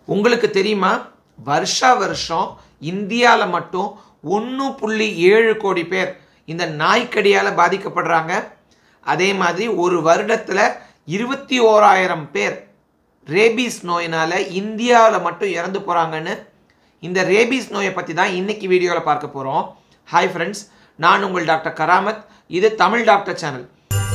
உங்களுக்கு தெரியுமா வருஷா வருஷம் இந்தியாவில் மட்டும் ஒன்று புள்ளி ஏழு கோடி பேர் இந்த நாய்க்கடியால் பாதிக்கப்படுறாங்க அதே மாதிரி ஒரு வருடத்தில் இருபத்தி ஓராயிரம் பேர் ரேபீஸ் நோயினால் இந்தியாவில் மட்டும் இறந்து போகிறாங்கன்னு இந்த ரேபீஸ் நோயை பற்றி தான் இன்னைக்கு வீடியோவில் பார்க்க போகிறோம் ஹாய் ஃப்ரெண்ட்ஸ் நான் உங்கள் டாக்டர் கராமத் இது தமிழ் டாக்டர் சேனல்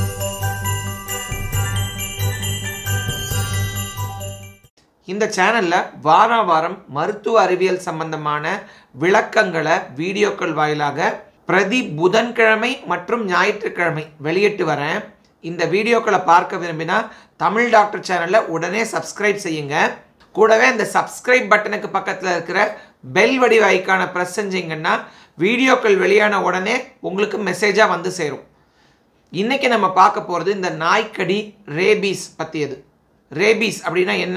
இந்த சேனலில் வார வாரம் மருத்துவ அறிவியல் சம்பந்தமான விளக்கங்களை வீடியோக்கள் வாயிலாக பிரதி புதன்கிழமை மற்றும் ஞாயிற்றுக்கிழமை வெளியிட்டு வரேன் இந்த வீடியோக்களை பார்க்க விரும்பினா தமிழ் டாக்டர் சேனலை உடனே சப்ஸ்கிரைப் செய்யுங்க கூடவே இந்த சப்ஸ்கிரைப் பட்டனுக்கு பக்கத்தில் இருக்கிற பெல் வடிவ ஐக்கானை ப்ரெஸ் செஞ்சீங்கன்னா வீடியோக்கள் வெளியான உடனே உங்களுக்கு மெசேஜாக வந்து சேரும் இன்னைக்கு நம்ம பார்க்க போகிறது இந்த நாய்க்கடி ரேபீஸ் பற்றியது ரேபீஸ் அப்படின்னா என்ன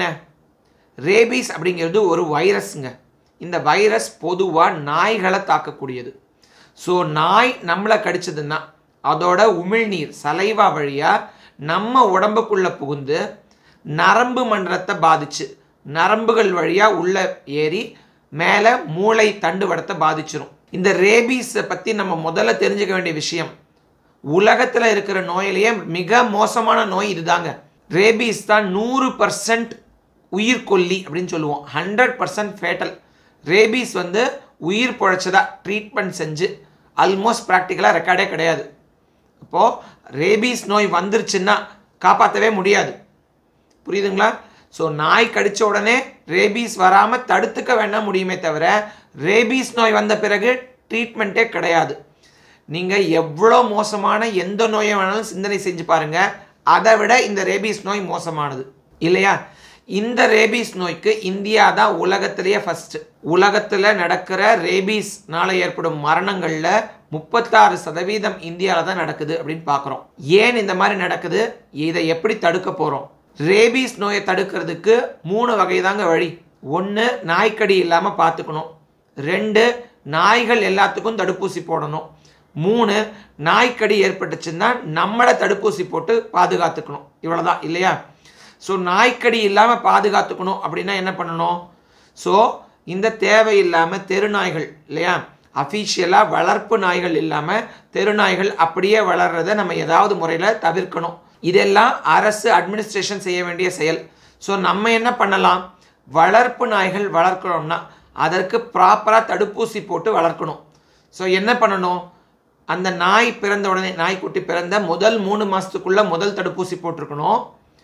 ரேபீஸ் அப்படிங்கிறது ஒரு வைரஸ்ங்க இந்த வைரஸ் பொதுவாக நாய்களை தாக்கக்கூடியது ஸோ நாய் நம்மளை கடிச்சதுன்னா அதோட உமிழ்நீர் சலைவா வழியாக நம்ம உடம்புக்குள்ளே புகுந்து நரம்பு மண்டலத்தை பாதிச்சு நரம்புகள் வழியாக உள்ள ஏறி மேலே மூளை தண்டுவடத்தை பாதிச்சிரும் இந்த ரேபீஸை பற்றி நம்ம முதல்ல தெரிஞ்சுக்க வேண்டிய விஷயம் உலகத்தில் இருக்கிற நோயிலேயே மிக மோசமான நோய் இதுதாங்க ரேபீஸ் தான் நூறு பர்சன்ட் உயிர்கொல்லி அப்படின்னு சொல்லுவோம் ஹண்ட்ரட் பர்சன்ட் ஃபேட்டல் ரேபீஸ் வந்து உயிர் பொழைச்சதா ட்ரீட்மெண்ட் செஞ்சு ஆல்மோஸ்ட் ப்ராக்டிக்கலாக ரெக்கார்டே கிடையாது அப்போது ரேபீஸ் நோய் வந்துருச்சுன்னா காப்பாற்றவே முடியாது புரியுதுங்களா ஸோ நாய் கடித்த உடனே ரேபீஸ் வராமல் தடுத்துக்க வேணா முடியுமே தவிர ரேபீஸ் நோய் வந்த பிறகு ட்ரீட்மெண்ட்டே கிடையாது நீங்கள் எவ்வளோ மோசமான எந்த நோயை வேணாலும் சிந்தனை செஞ்சு பாருங்கள் அதை விட இந்த ரேபீஸ் நோய் மோசமானது இல்லையா இந்த ரேபீஸ் நோய்க்கு இந்தியா தான் உலகத்திலேயே ஃபஸ்ட்டு உலகத்தில் நடக்கிற ரேபீஸ்னால ஏற்படும் மரணங்களில் முப்பத்தாறு சதவீதம் இந்தியாவில் தான் நடக்குது அப்படின்னு பார்க்குறோம் ஏன் இந்த மாதிரி நடக்குது இதை எப்படி தடுக்க போகிறோம் ரேபீஸ் நோயை தடுக்கிறதுக்கு மூணு வகை தாங்க வழி ஒன்று நாய்க்கடி இல்லாமல் பார்த்துக்கணும் ரெண்டு நாய்கள் எல்லாத்துக்கும் தடுப்பூசி போடணும் மூணு நாய்க்கடி ஏற்பட்டுச்சுன்னா நம்மளை தடுப்பூசி போட்டு பாதுகாத்துக்கணும் இவ்வளோதான் இல்லையா ஸோ நாய்க்கடி இல்லாமல் பாதுகாத்துக்கணும் அப்படின்னா என்ன பண்ணணும் ஸோ இந்த தேவையில்லாமல் தெரு நாய்கள் இல்லையா அஃபீஷியலாக வளர்ப்பு நாய்கள் இல்லாமல் தெரு நாய்கள் அப்படியே வளர்றதை நம்ம ஏதாவது முறையில் தவிர்க்கணும் இதெல்லாம் அரசு அட்மினிஸ்ட்ரேஷன் செய்ய வேண்டிய செயல் ஸோ நம்ம என்ன பண்ணலாம் வளர்ப்பு நாய்கள் வளர்க்கணும்னா அதற்கு ப்ராப்பராக தடுப்பூசி போட்டு வளர்க்கணும் ஸோ என்ன பண்ணணும் அந்த நாய் பிறந்த உடனே நாய்க்குட்டி பிறந்த முதல் மூணு மாதத்துக்குள்ளே முதல் தடுப்பூசி போட்டிருக்கணும்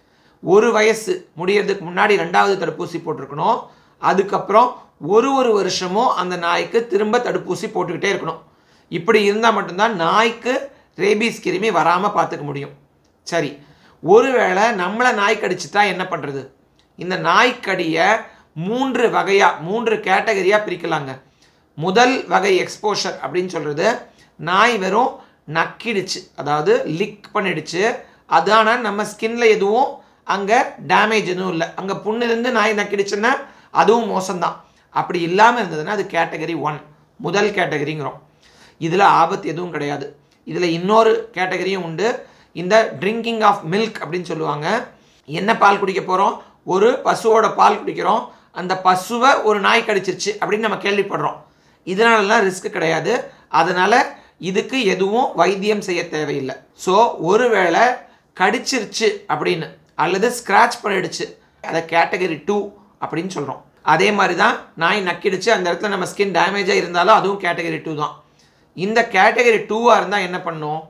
ஒரு வயசு முடியறதுக்கு முன்னாடி ரெண்டாவது தடுப்பூசி போட்டிருக்கணும் அதுக்கப்புறம் ஒரு ஒரு வருஷமும் அந்த நாய்க்கு திரும்ப தடுப்பூசி போட்டுக்கிட்டே இருக்கணும் இப்படி இருந்தால் மட்டும்தான் நாய்க்கு ரேபீஸ் கிருமி வராமல் பார்த்துக்க முடியும் சரி ஒருவேளை நம்மளை நாய் கடிச்சிட்டா என்ன பண்ணுறது இந்த நாய்க்கடியை மூன்று வகையாக மூன்று கேட்டகரியாக பிரிக்கலாங்க முதல் வகை எக்ஸ்போஷர் அப்படின்னு சொல்கிறது நாய் வெறும் நக்கிடுச்சு அதாவது லிக் பண்ணிடுச்சு அதான நம்ம ஸ்கின்ல எதுவும் அங்கே டேமேஜ் எதுவும் இல்லை அங்கே புண்ணிலிருந்து நாய் நக்கிடுச்சுன்னா அதுவும் மோசம்தான் அப்படி இல்லாமல் இருந்ததுன்னா அது கேட்டகரி ஒன் முதல் கேட்டகரிங்கிறோம் இதில் ஆபத்து எதுவும் கிடையாது இதில் இன்னொரு கேட்டகரியும் உண்டு இந்த ட்ரிங்கிங் ஆஃப் மில்க் அப்படின்னு சொல்லுவாங்க என்ன பால் குடிக்க போகிறோம் ஒரு பசுவோட பால் குடிக்கிறோம் அந்த பசுவை ஒரு நாய் கடிச்சிருச்சு அப்படின்னு நம்ம கேள்விப்படுறோம் இதனாலலாம் ரிஸ்க் கிடையாது அதனால் இதுக்கு எதுவும் வைத்தியம் செய்ய தேவையில்லை ஸோ ஒருவேளை கடிச்சிருச்சு அப்படின்னு அல்லது ஸ்க்ராட்ச் பண்ணிடுச்சு அதை கேட்டகரி டூ அப்படின்னு சொல்கிறோம் அதே மாதிரி தான் நாய் நக்கிடுச்சு அந்த இடத்துல நம்ம ஸ்கின் டேமேஜாக இருந்தாலும் அதுவும் கேட்டகரி டூ தான் இந்த கேட்டகரி டூவாக இருந்தால் என்ன பண்ணும்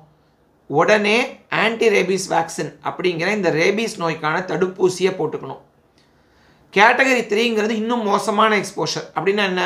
உடனே ஆன்டி ரேபீஸ் வேக்சின் அப்படிங்கிற இந்த ரேபீஸ் நோய்க்கான தடுப்பூசியை போட்டுக்கணும் கேட்டகரி த்ரீங்கிறது இன்னும் மோசமான எக்ஸ்போஷர் அப்படின்னா என்ன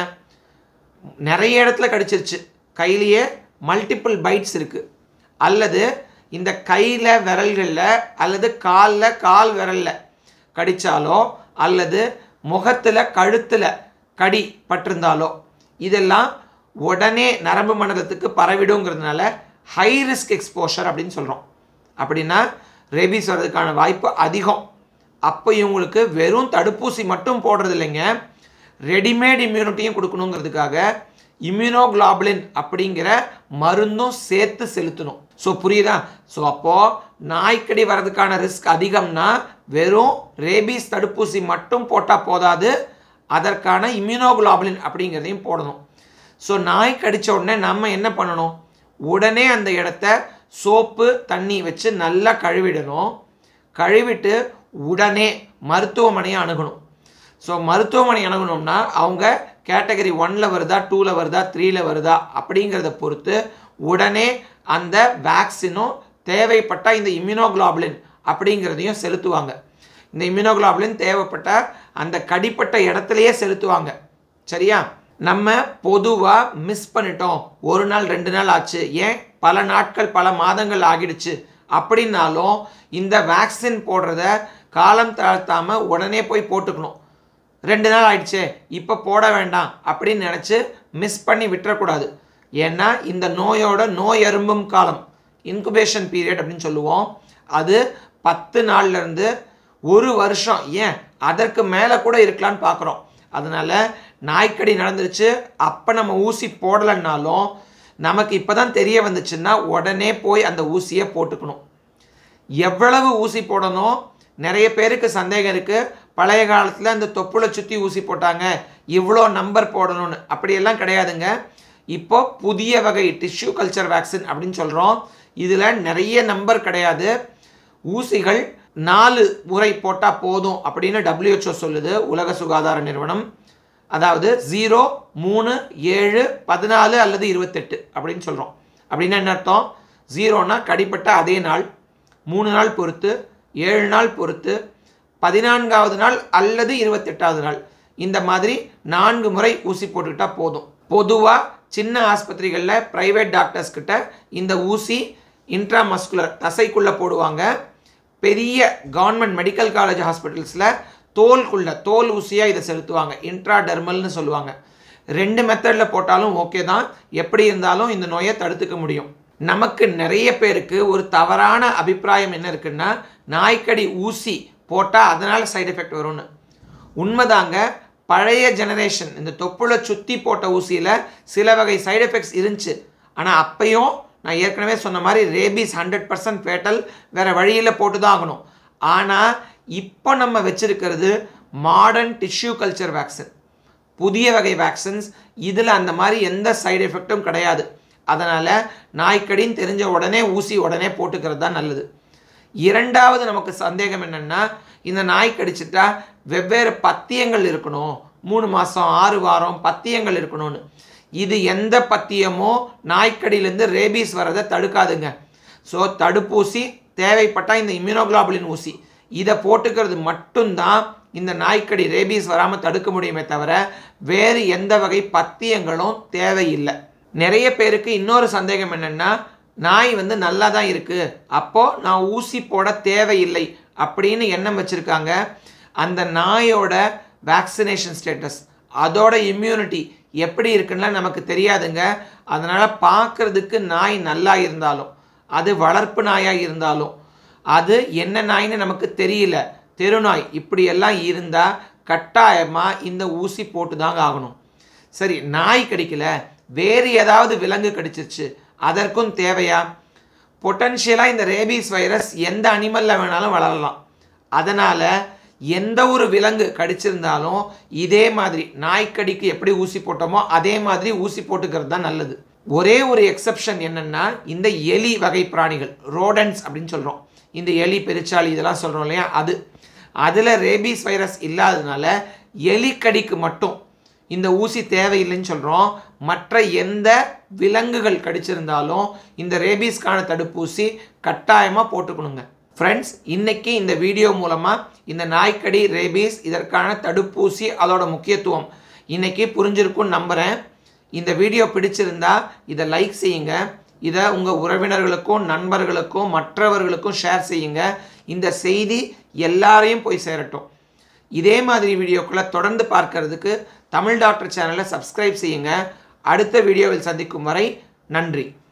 நிறைய இடத்துல கடிச்சிருச்சு கையிலேயே மல்டிபிள் பைட்ஸ் இருக்குது அல்லது இந்த கையில் விரல்களில் அல்லது காலில் கால் விரலில் கடித்தாலோ அல்லது முகத்தில் கழுத்தில் கடி பட்டிருந்தாலோ இதெல்லாம் உடனே நரம்பு மண்டலத்துக்கு பரவிடுங்கிறதுனால ஹை ரிஸ்க் எக்ஸ்போஷர் அப்படின்னு சொல்கிறோம் அப்படின்னா ரேபீஸ் வர்றதுக்கான வாய்ப்பு அதிகம் அப்போ இவங்களுக்கு வெறும் தடுப்பூசி மட்டும் போடுறது இல்லைங்க ரெடிமேட் இம்யூனிட்டியும் கொடுக்கணுங்கிறதுக்காக இம்யூனோகுளாபுலின் அப்படிங்கிற மருந்தும் சேர்த்து செலுத்தணும் ஸோ புரியுதா ஸோ அப்போது நாய்க்கடி வர்றதுக்கான ரிஸ்க் அதிகம்னா வெறும் ரேபீஸ் தடுப்பூசி மட்டும் போட்டால் போதாது அதற்கான இம்யூனோகுளாபுலின் அப்படிங்கிறதையும் போடணும் ஸோ நாய் கடித்த உடனே நம்ம என்ன பண்ணணும் உடனே அந்த இடத்த சோப்பு தண்ணி வச்சு நல்லா கழுவிடணும் கழுவிட்டு உடனே மருத்துவமனையை அணுகணும் ஸோ மருத்துவமனை அணுகணும்னா அவங்க கேட்டகரி ஒன்ல வருதா டூவில் வருதா த்ரீல வருதா அப்படிங்கிறத பொறுத்து உடனே அந்த வேக்சினும் தேவைப்பட்ட இந்த இம்யூனோகுளாபுலின் அப்படிங்கிறதையும் செலுத்துவாங்க இந்த இம்யூனோகுளாபுலின் தேவைப்பட்ட அந்த கடிப்பட்ட இடத்துலையே செலுத்துவாங்க சரியா நம்ம பொதுவாக மிஸ் பண்ணிட்டோம் ஒரு நாள் ரெண்டு நாள் ஆச்சு ஏன் பல நாட்கள் பல மாதங்கள் ஆகிடுச்சு அப்படின்னாலும் இந்த வேக்சின் போடுறத காலம் தாழ்த்தாமல் உடனே போய் போட்டுக்கணும் ரெண்டு நாள் ஆயிடுச்சே இப்போ போட வேண்டாம் அப்படின்னு நினச்சி மிஸ் பண்ணி விட்டுறக்கூடாது ஏன்னா இந்த நோயோட நோய் எறும்பும் காலம் இன்குபேஷன் பீரியட் அப்படின்னு சொல்லுவோம் அது பத்து நாள்லேருந்து ஒரு வருஷம் ஏன் அதற்கு மேலே கூட இருக்கலான்னு பார்க்குறோம் அதனால் நாய்க்கடி நடந்துருச்சு அப்போ நம்ம ஊசி போடலைன்னாலும் நமக்கு இப்போ தான் தெரிய வந்துச்சுன்னா உடனே போய் அந்த ஊசியை போட்டுக்கணும் எவ்வளவு ஊசி போடணும் நிறைய பேருக்கு சந்தேகம் இருக்குது பழைய காலத்தில் அந்த தொப்புளை சுற்றி ஊசி போட்டாங்க இவ்வளோ நம்பர் போடணும்னு அப்படியெல்லாம் கிடையாதுங்க இப்போ புதிய வகை டிஷ்யூ கல்ச்சர் வேக்சின் அப்படின்னு சொல்கிறோம் இதில் நிறைய நம்பர் கிடையாது ஊசிகள் நாலு முறை போட்டால் போதும் அப்படின்னு WHO சொல்லுது உலக சுகாதார நிறுவனம் அதாவது ஜீரோ மூணு ஏழு பதினாலு அல்லது இருபத்தெட்டு அப்படின்னு சொல்கிறோம் அப்படின்னா என்ன அர்த்தம் ஜீரோனா கடிப்பட்ட அதே நாள் மூணு நாள் பொறுத்து ஏழு நாள் பொறுத்து பதினான்காவது நாள் அல்லது இருபத்தெட்டாவது நாள் இந்த மாதிரி நான்கு முறை ஊசி போட்டுக்கிட்டா போதும் பொதுவாக சின்ன ஆஸ்பத்திரிகளில் ப்ரைவேட் டாக்டர்ஸ் கிட்ட இந்த ஊசி இன்ட்ராமஸ்குலர் தசைக்குள்ளே போடுவாங்க பெரிய கவர்மெண்ட் மெடிக்கல் காலேஜ் ஹாஸ்பிட்டல்ஸில் தோலுக்குள்ள தோல் ஊசியாக இதை செலுத்துவாங்க இன்ட்ராடெர்மல்னு சொல்லுவாங்க ரெண்டு மெத்தடில் போட்டாலும் ஓகே தான் எப்படி இருந்தாலும் இந்த நோயை தடுத்துக்க முடியும் நமக்கு நிறைய பேருக்கு ஒரு தவறான அபிப்பிராயம் என்ன இருக்குன்னா நாய்க்கடி ஊசி போட்டால் அதனால் சைடு எஃபெக்ட் வரும்னு உண்மைதாங்க பழைய ஜெனரேஷன் இந்த தொப்புளை சுற்றி போட்ட ஊசியில் சில வகை சைடு எஃபெக்ட்ஸ் இருந்துச்சு ஆனால் அப்பையும் நான் ஏற்கனவே சொன்ன மாதிரி ரேபிஸ் ஹண்ட்ரட் பர்சன்ட் ஃபேட்டல் வேறு வழியில் போட்டு தான் ஆகணும் ஆனால் இப்போ நம்ம வச்சிருக்கிறது மாடர்ன் டிஷ்யூ கல்ச்சர் வேக்சின் புதிய வகை வேக்சின்ஸ் இதில் அந்த மாதிரி எந்த சைடு எஃபெக்ட்டும் கிடையாது அதனால் நாய்க்கடின்னு தெரிஞ்ச உடனே ஊசி உடனே போட்டுக்கிறது தான் நல்லது இரண்டாவது நமக்கு சந்தேகம் என்னென்னா இந்த நாய் கடிச்சிட்டா வெவ்வேறு பத்தியங்கள் இருக்கணும் மூணு மாதம் ஆறு வாரம் பத்தியங்கள் இருக்கணும்னு இது எந்த பத்தியமோ நாய்க்கடியிலேருந்து ரேபீஸ் வரதை தடுக்காதுங்க ஸோ தடுப்பூசி தேவைப்பட்டால் இந்த இம்யூனோகுளாபுலின் ஊசி இதை போட்டுக்கிறது மட்டும்தான் இந்த நாய்க்கடி ரேபீஸ் வராமல் தடுக்க முடியுமே தவிர வேறு எந்த வகை பத்தியங்களும் தேவையில்லை நிறைய பேருக்கு இன்னொரு சந்தேகம் என்னென்னா நாய் வந்து நல்லா தான் இருக்குது அப்போது நான் ஊசி போட தேவையில்லை அப்படின்னு எண்ணம் வச்சுருக்காங்க அந்த நாயோட வேக்சினேஷன் ஸ்டேட்டஸ் அதோட இம்யூனிட்டி எப்படி இருக்குன்னா நமக்கு தெரியாதுங்க அதனால் பார்க்குறதுக்கு நாய் நல்லா இருந்தாலும் அது வளர்ப்பு நாயாக இருந்தாலும் அது என்ன நாய்னு நமக்கு தெரியல தெருநாய் இப்படியெல்லாம் இருந்தால் கட்டாயமாக இந்த ஊசி போட்டு தாங்க ஆகணும் சரி நாய் கடிக்கல வேறு ஏதாவது விலங்கு கடிச்சிருச்சு அதற்கும் தேவையா பொட்டன்ஷியலாக இந்த ரேபீஸ் வைரஸ் எந்த அனிமலில் வேணாலும் வளரலாம் அதனால் எந்த ஒரு விலங்கு கடிச்சிருந்தாலும் இதே மாதிரி நாய்க்கடிக்கு எப்படி ஊசி போட்டோமோ அதே மாதிரி ஊசி போட்டுக்கிறது தான் நல்லது ஒரே ஒரு எக்ஸப்ஷன் என்னென்னா இந்த எலி வகை பிராணிகள் ரோடன்ஸ் அப்படின்னு சொல்கிறோம் இந்த எலி பெருச்சாளி இதெல்லாம் சொல்கிறோம் இல்லையா அது அதில் ரேபீஸ் வைரஸ் இல்லாததுனால எலிக்கடிக்கு மட்டும் இந்த ஊசி தேவையில்லைன்னு சொல்கிறோம் மற்ற எந்த விலங்குகள் கடிச்சிருந்தாலும் இந்த ரேபீஸ்க்கான தடுப்பூசி கட்டாயமாக போட்டுக்கணுங்க ஃப்ரெண்ட்ஸ் இன்னைக்கு இந்த வீடியோ மூலமாக இந்த நாய்க்கடி ரேபீஸ் இதற்கான தடுப்பூசி அதோட முக்கியத்துவம் இன்னைக்கு புரிஞ்சிருக்கும்னு நம்புகிறேன் இந்த வீடியோ பிடிச்சிருந்தா இதை லைக் செய்யுங்க இதை உங்கள் உறவினர்களுக்கும் நண்பர்களுக்கும் மற்றவர்களுக்கும் ஷேர் செய்யுங்க இந்த செய்தி எல்லாரையும் போய் சேரட்டும் இதே மாதிரி வீடியோக்களை தொடர்ந்து பார்க்கறதுக்கு தமிழ் டாக்டர் சேனலை சப்ஸ்கிரைப் செய்யுங்க அடுத்த வீடியோவில் சந்திக்கும் வரை நன்றி